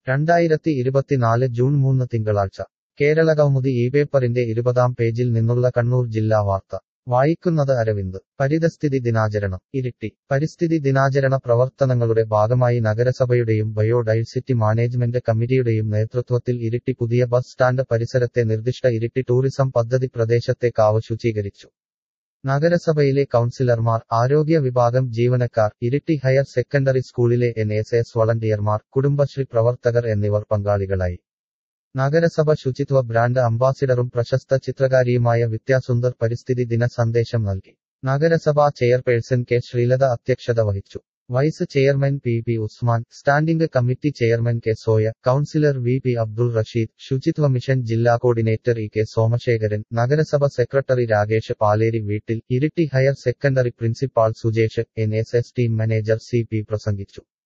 രണ്ടായിരത്തി ഇരുപത്തിനാല് ജൂൺ മൂന്ന് തിങ്കളാഴ്ച കേരള കൗമുദി ഈ പേപ്പറിന്റെ ഇരുപതാം പേജിൽ നിന്നുള്ള കണ്ണൂർ ജില്ലാ വാർത്ത വായിക്കുന്നത് അരവിന്ദ് പരിതസ്ഥിതി ദിനാചരണം ഇരിട്ടി പരിസ്ഥിതി ദിനാചരണ പ്രവർത്തനങ്ങളുടെ ഭാഗമായി നഗരസഭയുടെയും ബയോഡൈവേഴ്സിറ്റി മാനേജ്മെന്റ് കമ്മിറ്റിയുടെയും നേതൃത്വത്തിൽ ഇരിട്ടി പുതിയ ബസ് സ്റ്റാൻഡ് പരിസരത്തെ നിർദ്ദിഷ്ട ഇരിട്ടി ടൂറിസം പദ്ധതി പ്രദേശത്തെ കാവ് ശുചീകരിച്ചു നഗരസഭയിലെ കൗൺസിലർമാർ ആരോഗ്യ വിഭാഗം ജീവനക്കാർ ഇരിട്ടി ഹയർ സെക്കൻഡറി സ്കൂളിലെ എൻ എസ് എസ് വളണ്ടിയർമാർ കുടുംബശ്രീ പ്രവർത്തകർ എന്നിവർ പങ്കാളികളായി നഗരസഭ ശുചിത്വ ബ്രാൻഡ് അംബാസിഡറും പ്രശസ്ത ചിത്രകാരിയുമായ വിദ്യാസുന്ദർ പരിസ്ഥിതി ദിന സന്ദേശം നൽകി നഗരസഭാ ചെയർപേഴ്സൺ കെ ശ്രീലത അധ്യക്ഷത വഹിച്ചു vice chairman P P Usman standing committee chairman K Soya councillor V P Abdul Rasheed ശുചിത്വ മിഷൻ ജില്ലാ കോർഡിനേറ്റർ ഇ കെ സോമശേഖരൻ നഗരസഭ സെക്രട്ടറി രാകേഷ് പാലേരി വീട്ടിൽ Iritty higher secondary principal Sujesh N S S team manager C P പ്രസംഗിച്ചു